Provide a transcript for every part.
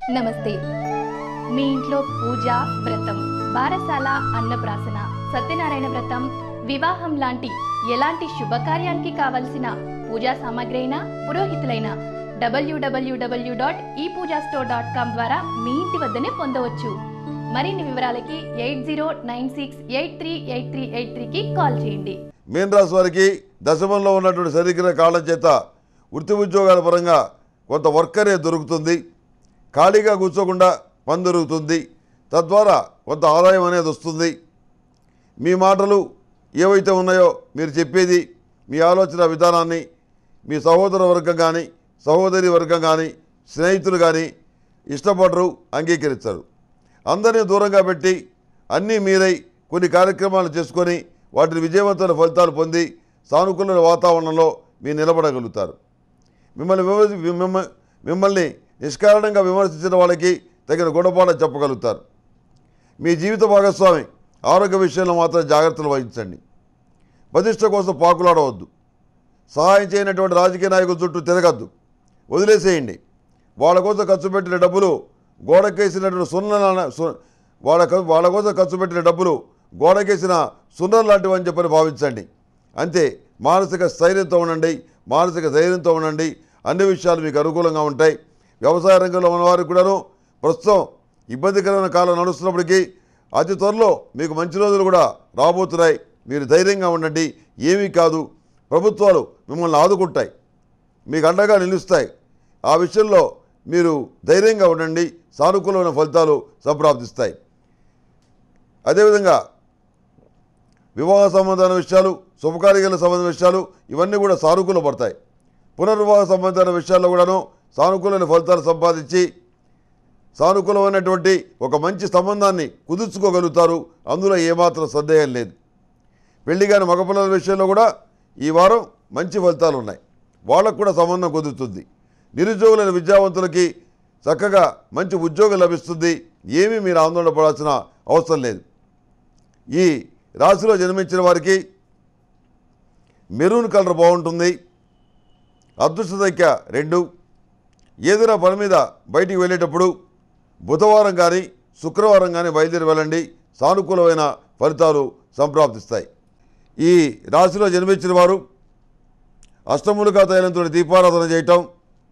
నమస్తే మీ ఇంట్లో పూజ వ్రతం బారసాల అన్నప్రాసన సత్యనారాయణ వ్రతం వివాహం లాంటి ఎలాంటి శుభకార్యానికి కావలసిన పూజా సామాగ్రి అయినా పురోహితులైన డబ్ల్యూడబ్ల్యూడబ్ల్యూ డాట్ ఈ పూజా స్టోర్ డాట్ కామ్ ద్వారా మీ ఇంటి వద్దనే పొందవచ్చు మరిన్ని వివరాలకి eight zero nine six eight three eight three eight త్రీకి కాల్ చేయండి మీన రాశి వారికి దశమంలో ఉన్నటువంటి శరీర కాళ్ళ చేత వృత్తి ఉద్యోగాల పరంగా కొంత వర్క్ అనేది దొరుకుతుంది ఖాళీగా కూర్చోకుండా పని దొరుకుతుంది తద్వారా కొంత ఆదాయం అనేది వస్తుంది మీ మాటలు ఏవైతే ఉన్నాయో మీరు చెప్పేది మీ ఆలోచన విధానాన్ని మీ సహోదర వర్గం కానీ సహోదరి వర్గం కానీ స్నేహితులు కానీ ఇష్టపడరు అంగీకరించరు అందరినీ దూరంగా పెట్టి అన్నీ మీరై కొన్ని కార్యక్రమాలు చేసుకొని వాటిని విజయవంతమైన ఫలితాలు పొంది సానుకూల వాతావరణంలో మీరు నిలబడగలుగుతారు మిమ్మల్ని విమర్శ మిమ్మ- మిమ్మల్ని నిష్కారణంగా విమర్శించిన వాళ్ళకి తగిన గుణపాఠం చెప్పగలుగుతారు మీ జీవిత భాగస్వామి ఆరోగ్య విషయంలో మాత్రం జాగ్రత్తలు వహించండి ప్రతిష్ట కోసం పాకులాడవద్దు సహాయం చేయనటువంటి రాజకీయ నాయకుల చుట్టూ తిరగద్దు వదిలేసేయండి వాళ్ళ కోసం ఖర్చు పెట్టిన డబ్బులు గోడకేసినటువంటి సున్న సు- వాళ్ళ క- వాళ్ళ కోసం ఖర్చు పెట్టిన డబ్బులు గోడకేసిన సున్నం లాంటివి అని చెప్పని భావించండి అంతే మానసిక స్థైర్యంతో ఉండండి మానసిక ధైర్యంతో ఉండండి అన్ని విషయాలు మీకు అనుకూలంగా ఉంటాయి వ్యవసాయ రంగంలో ఉన్నవారికి కూడాను ప్రస్తుతం ఇబ్బందికరమైన కాలం నడుస్తున్నప్పటికీ అతి త్వరలో మీకు మంచి రోజులు కూడా రాబోతున్నాయి మీరు ధైర్యంగా ఉండండి ఏమీ కాదు ప్రభుత్వాలు మిమ్మల్ని ఆదుకుంటాయి మీకు అండగా నిలుస్తాయి ఆ విషయంలో మీరు ధైర్యంగా ఉండండి సానుకూలమైన ఫలితాలు సంప్రాప్తిస్తాయి అదేవిధంగా వివాహ సంబంధమైన విషయాలు శుభకార్యాలకు సంబంధించిన విషయాలు ఇవన్నీ కూడా సానుకూల పడతాయి పునర్వివాహ సంబంధమైన విషయాల్లో కూడాను సానుకూలమైన ఫలితాలు సంపాదించి సానుకూలమైనటువంటి ఒక మంచి సంబంధాన్ని కుదుర్చుకోగలుగుతారు అందులో ఏమాత్రం సందేహం లేదు పెళ్లి కాని మగపిల్లల విషయంలో కూడా ఈ వారం మంచి ఫలితాలు ఉన్నాయి వాళ్ళకు కూడా సంబంధం కుదురుతుంది నిరుద్యోగులైన విద్యావంతులకి చక్కగా మంచి ఉద్యోగం లభిస్తుంది ఏమీ మీరు ఆందోళన పడాల్సిన అవసరం లేదు ఈ రాశిలో జన్మించిన వారికి మెరూన్ కలర్ బాగుంటుంది అదృష్ట సంఖ్య రెండు ఏదైనా పని మీద బయటికి వెళ్ళేటప్పుడు బుధవారం కానీ శుక్రవారం కానీ బయలుదేరి వెళ్ళండి సానుకూలమైన ఫలితాలు సంప్రాప్తిస్తాయి ఈ రాశిలో జన్మించిన వారు అష్టమూలికా తైలంతో దీపారాధన చేయటం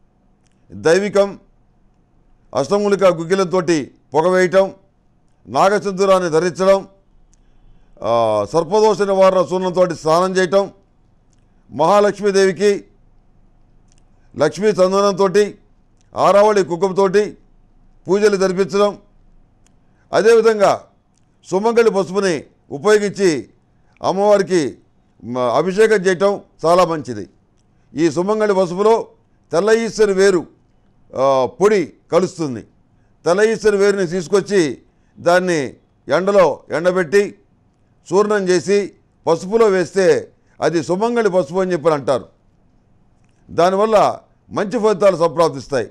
దైవికం అష్టమూలికా గుగ్గిలంతో పొగ వేయటం నాగసింధురాన్ని ధరించడం ఆ, సర్పదోష నివారణ సూర్ణంతో స్నానం చేయటం మహాలక్ష్మీదేవికి లక్ష్మీ చందనంతో ఆరావళి కుంకుమతోటి పూజలు జరిపించడం అదేవిధంగా సుమంగళి పసుపుని ఉపయోగించి అమ్మవారికి మ, అభిషేకం చేయటం చాలా మంచిది ఈ సుమంగళి పసుపులో తెల్ల ఈశ్వరి వేరు ఆ, పొడి కలుస్తుంది తెల్ల ఈశ్వరి వేరుని తీసుకొచ్చి దాన్ని ఎండలో ఎండబెట్టి చూర్ణం చేసి పసుపులో వేస్తే అది సుమంగళి పసుపు అని చెప్పి అంటారు దానివల్ల మంచి ఫలితాలు సంప్రాప్తిస్తాయి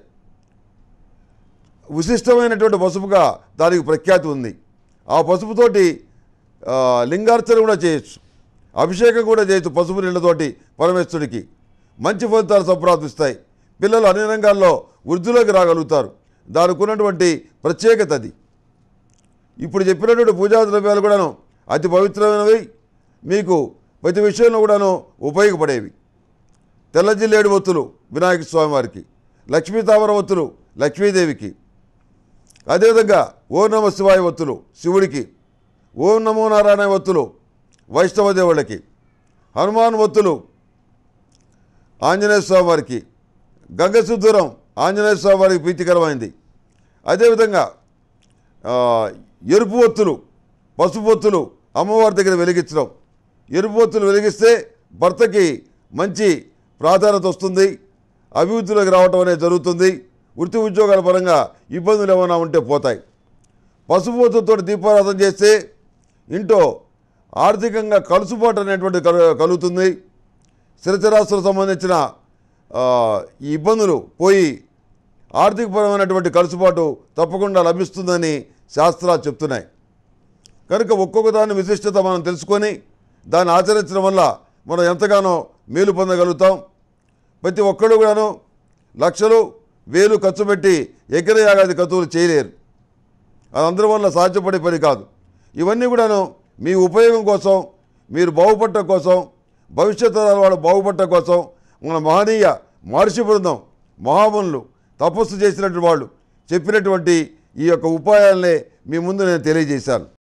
విశిష్టమైనటువంటి పసుపుగా దానికి ప్రఖ్యాతి ఉంది ఆ పసుపుతోటి ఆ, లింగార్చన కూడా చేయొచ్చు అభిషేకం కూడా చేయొచ్చు పసుపు నీళ్ళతోటి పరమేశ్వరుడికి మంచి ఫలితాలు సంప్రాప్తిస్తాయి పిల్లలు అన్ని రంగాల్లో వృద్ధిలోకి రాగలుగుతారు దానికి ఉన్నటువంటి ప్రత్యేకత అది ఇప్పుడు చెప్పినటువంటి పూజా ద్రవ్యాలు కూడాను అతి పవిత్రమైనవి మీకు ప్రతి విషయంలో కూడాను ఉపయోగపడేవి తెల్ల జిల్లేడు ఒత్తులు వినాయక స్వామివారికి లక్ష్మీ తామర ఒత్తులు లక్ష్మీదేవికి అదేవిధంగా ఓం నమ శివాయ ఒత్తులు శివుడికి ఓం నమో నారాయణ ఒత్తులు వైష్ణవ దేవుళ్ళకి హనుమాన్ ఒత్తులు ఆంజనేయ స్వామి వారికి గంగసుద్దూరం ఆంజనేయ స్వామి వారికి ప్రీతికరమైంది అదేవిధంగా ఆ, ఎరుపు ఒత్తులు పసుపు ఒత్తులు అమ్మవారి దగ్గర వెలిగించడం ఎరుపు ఒత్తులు వెలిగిస్తే భర్తకి మంచి ప్రాధాన్యత వస్తుంది అభివృద్ధిలోకి రావటం అనేది జరుగుతుంది వృత్తి ఉద్యోగాల పరంగా ఇబ్బందులు ఏమైనా ఉంటే పోతాయి పసుపు ఒత్తులతో దీపారాధన చేస్తే ఇంట్లో ఆర్థికంగా కలుసుబాటు అనేటువంటి కలు- కలుగుతుంది స్థిరచరాస్తులకు సంబంధించిన ఆ, ఈ ఇబ్బందులు పోయి ఆర్థికపరమైనటువంటి కలుసుబాటు తప్పకుండా లభిస్తుందని శాస్త్రాలు చెప్తున్నాయి కనుక ఒక్కొక్క దాని విశిష్టత మనం తెలుసుకొని దాన్ని ఆచరించడం వల్ల మనం ఎంతగానో మేలు పొందగలుగుతాం ప్రతి ఒక్కరు కూడాను లక్షలు వేలు ఖర్చు పెట్టి యజ్ఞయాగాది ఖర్చులు చేయలేరు అది అందరి వల్ల సాధ్యపడే పని కాదు ఇవన్నీ కూడాను మీ ఉపయోగం కోసం మీరు బాగుపడటం కోసం భవిష్యత్తు తరాల వాళ్ళు బాగుపడటం కోసం మన మహనీయ మహర్షి బృందం మహామునులు తపస్సు చేసినటువంటి వాళ్ళు చెప్పినటువంటి ఈ యొక్క ఉపాయాలనే మీ ముందు నేను తెలియజేశాను